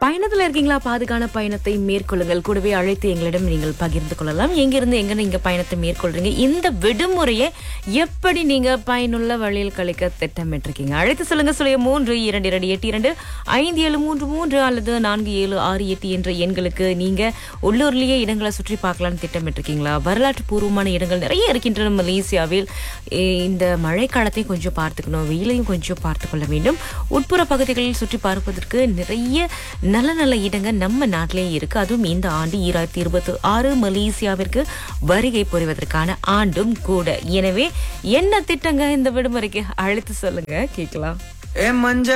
பயணத்துல இருக்கீங்களா பாதுகான பயணத்தை மேற்கொள்ளுங்கள் கூடவே அழைத்து எங்களிடம் நீங்கள் பகிர்ந்து கொள்ளலாம் எங்கிருந்து எங்க நீங்க பயணத்தை மேற்கொள்றீங்க இந்த விடுமுறையை எப்படி நீங்க பயனுள்ள வழியில் கழிக்க திட்டமிட்டிருக்கீங்க அழைத்து சொல்லுங்க சொல்லிய மூன்று இரண்டு இரண்டு எட்டு இரண்டு ஐந்து ஏழு மூன்று மூன்று அல்லது நான்கு ஏழு ஆறு எட்டு என்ற எண்களுக்கு நீங்க உள்ளூர்லயே இடங்களை சுற்றி பார்க்கலாம்னு திட்டமிட்டிருக்கீங்களா வரலாற்று பூர்வமான இடங்கள் நிறைய இருக்கின்றன மலேசியாவில் எ- இந்த மழை காலத்தையும் கொஞ்சம் பார்த்துக்கணும் வெயிலையும் கொஞ்சம் பார்த்து கொள்ள வேண்டும் உட்புற பகுதிகளில் சுற்றி பார்ப்பதற்கு நிறைய நல்ல நல்ல இடங்கள் நம்ம நாட்டிலே இருக்கு அதுவும் இந்த ஆண்டு ஈராயிரத்தி இருபத்தி ஆறு மலேசியாவிற்கு வருகை புரிவதற்கான ஆண்டும் கூட எனவே என்ன திட்டங்க இந்த விடுமுறைக்கு அழைத்து சொல்லுங்க கேட்கலாம் ஏ மஞ்ச